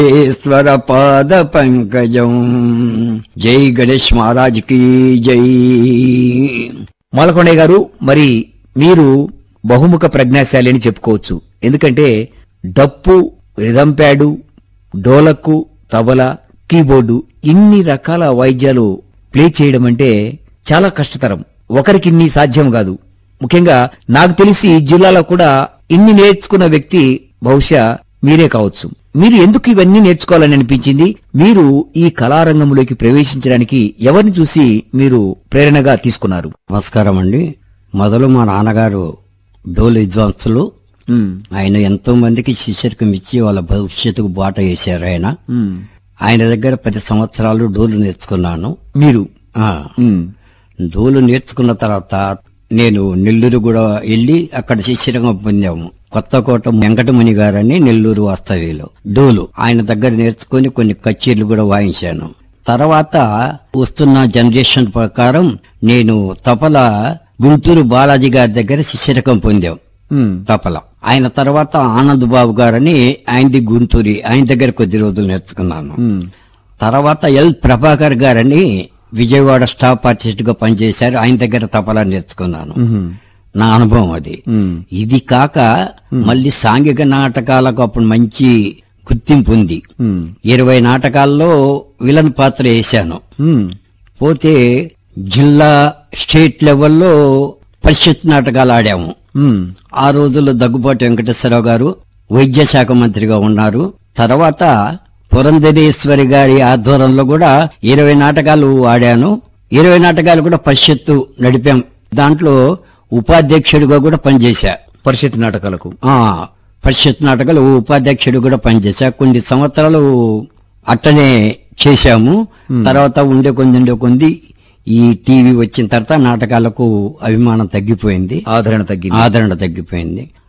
ఈశ్వర పాద పంకజం జై గణేష్ మహారాజ్ కి జై మాలకొండయ్య గారు మరి మీరు బహుముఖ ప్రజ్ఞాశాలి అని చెప్పుకోవచ్చు ఎందుకంటే డప్పు rhythm pad dholak tabla keyboard ఇన్ని రకాల వాయిద్యాలు ప్లే చేయడం అంటే చాలా కష్టతరం ఒకరికి ఇన్ని సాధ్యం కాదు ముఖ్యంగా నాకు తెలిసి ఈ జిల్లాలో కూడా ఇన్ని నేర్చుకున్న వ్యక్తి బహుశా మీరే కావచ్చు మీరు ఎందుకు ఇవన్నీ నేర్చుకోవాలని అనిపించింది మీరు ఈ కళారంగంలోకి ప్రవేశించడానికి ఎవరిని చూసి మీరు ప్రేరణగా తీసుకున్నారు నమస్కారం అండి మొదలు మా నాన్నగారు డోలు విద్వాంసులు ఆయన ఎంతో మందికి శిష్యర్కం ఇచ్చి వాళ్ళ భవిష్యత్తుకు బాట వేశారు ఆయన ఆయన దగ్గర పది సంవత్సరాలు డోలు నేర్చుకున్నాను మీరు ఆ, డోలు నేర్చుకున్న తర్వాత నేను నెల్లూరు కూడా వెళ్ళి అక్కడ శిష్యరంగం పొందాము కొత్తకోట వెంకటముని గారని నెల్లూరు వాస్తవ్యులు డోలు ఆయన దగ్గర నేర్చుకుని కొన్ని కచేరీలు కూడా వాయించాను తర్వాత వస్తున్న జనరేషన్ ప్రకారం నేను తపల గుంటూరు బాలాజీ గారి దగ్గర శిష్యరకం పొందాం తపల ఆయన తర్వాత ఆనంద్ బాబు గారని ఆయనది గుంటూరి ఆయన దగ్గర కొద్ది రోజులు నేర్చుకున్నాను తర్వాత ఎల్ ప్రభాకర్ గారని విజయవాడ స్టాఫ్ ఆర్టిస్ట్ గా పనిచేశారు ఆయన దగ్గర తపలా నేర్చుకున్నాను నా అనుభవం అది ఇది కాక మళ్ళీ సాంఘిక నాటకాలకు అప్పుడు మంచి గుర్తింపు ఉంది ఇరవై నాటకాల్లో విలన్ పాత్ర వేశాను పోతే జిల్లా స్టేట్ లెవెల్లో పరిషత్ నాటకాలు ఆడాము ఆ రోజుల్లో దగ్గుబాటి వెంకటేశ్వరరావు గారు వైద్య శాఖ మంత్రిగా ఉన్నారు తర్వాత పురంధరేశ్వరి గారి ఆధ్వర్యంలో కూడా ఇరవై నాటకాలు ఆడాను ఇరవై నాటకాలు కూడా పరిషత్తు నడిపాం దాంట్లో ఉపాధ్యక్షుడిగా కూడా పనిచేశా పరిషత్ నాటకాలకు ఆ పరిషత్ నాటకాలు ఉపాధ్యక్షుడు కూడా పనిచేశా కొన్ని సంవత్సరాలు అట్టనే చేశాము తర్వాత ఉండే కొంది ఉండే కొంది ఈ టీవీ వచ్చిన తర్వాత నాటకాలకు అభిమానం తగ్గిపోయింది ఆదరణ తగ్గింది ఆదరణ తగ్గిపోయింది